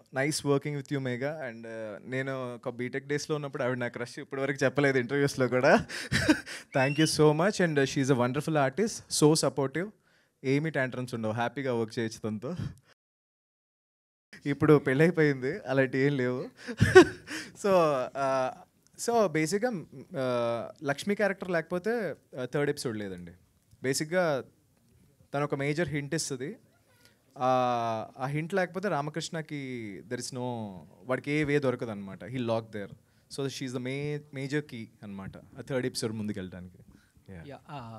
nice working with you Megha and నేను ఒక BTech డేస్లో ఉన్నప్పుడు ఆవిడ నా క్రష్ ఇప్పటివరకు చెప్పలేదు ఇంటర్వ్యూస్లో కూడా thank you so much and she's a wonderful artist so supportive ఏమీ ట్యాంట్రమ్స్ ఉండవు హ్యాపీగా వర్క్ చేయొచ్చు తనతో ఇప్పుడు పెళ్ళైపోయింది అలాంటి ఏం లేవు సో సో బేసిక్గా లక్ష్మి క్యారెక్టర్ లేకపోతే థర్డ్ ఎపిసోడ్ లేదండి బేసిక్గా తను ఒక మేజర్ హింట్ ఇస్తుంది ఆ హింట్ లేకపోతే రామకృష్ణకి దెర్ ఇస్ నో వాడికి ఏ వే దొరకదు అనమాట he lock there so she's the may major key అనమాట ఆ థర్డ్ ఎపిసోడ్ ముందుకు వెళ్ళడానికి Yeah, uh,